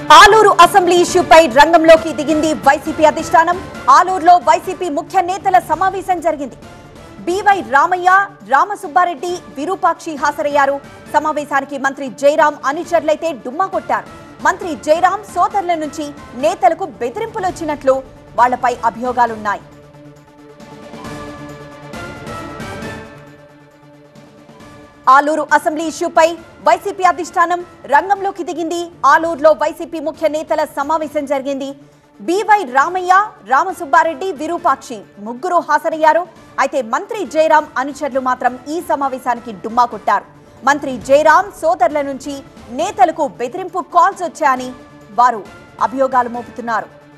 Aluru assembly ఇష్యూపై రంగంలోకి దిగింది YCP అధిష్టానం ఆలూరులో వైసీపీ ముఖ్య నేతల సమావేశం జరిగింది బివై రామయ్య రామసుబ్బారెడ్డి విరూపాక్షి హాజరయ్యారు సమావేశానికి మంత్రి జయరాం అనుచరులైతే డుమ్మా కొట్టారు మంత్రి జయరాం సోదరుల నుంచి నేతలకు బెదిరింపులొచ్చినట్లు వాళ్లపై అభియోగాలున్నాయి ఆలూరు అసెంబ్లీ ఇష్యూపై వైసీపీ అధిష్టానం రంగంలోకి దిగింది ఆలూరులో వైసీపీ ముఖ్య నేతల సమావేశం జరిగింది బివై రామయ్య రామసుబ్బారెడ్డి విరూపాక్షి ముగ్గురు హాజరయ్యారు అయితే మంత్రి జయరాం అనుచరులు మాత్రం ఈ సమావేశానికి డుమ్మా కొట్టారు మంత్రి జయరాం సోదరుల నుంచి నేతలకు బెదిరింపు కాల్స్ వచ్చాయని వారు అభియోగాలు మోపుతున్నారు